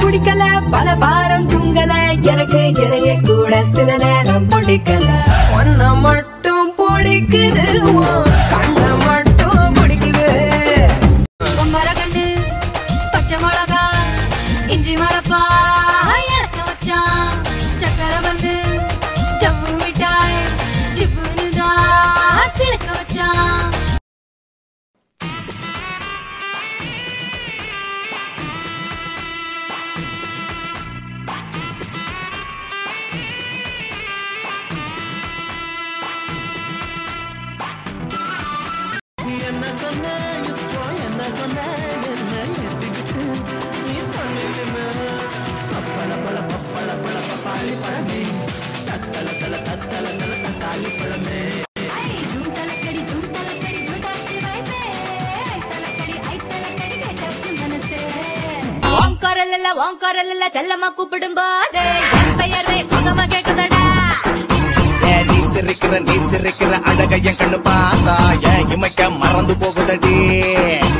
பிடிக்கல பல வாரம் தூங்கல எனக்கு இறைய கூட சில நேரம் பிடிக்கல ஒன்ன மட்டும் பிடிக்குது உன் கண்ணை மட்டும் பிடிக்குது பொம்பரகண்டு பச்சை மிளகா இஞ்சி மரப்பா எனக்கு வச்சான் சக்கர வந்து ஜவ்வு மிட்டாய் ஜிப்புனுதா சிலுக்க வச்சான் ஓங்கரல்ல ஓங்கரல்ல செல்லம்மா கூப்பிடும் போது என் பெயரே சுகமா கேக்குதடா ஏன் நீ சிரிக்கிற நீ சிரிக்கிற அழக என் கண்ணு பார்த்தா ஏன் இமைக்க மறந்து போகுதடி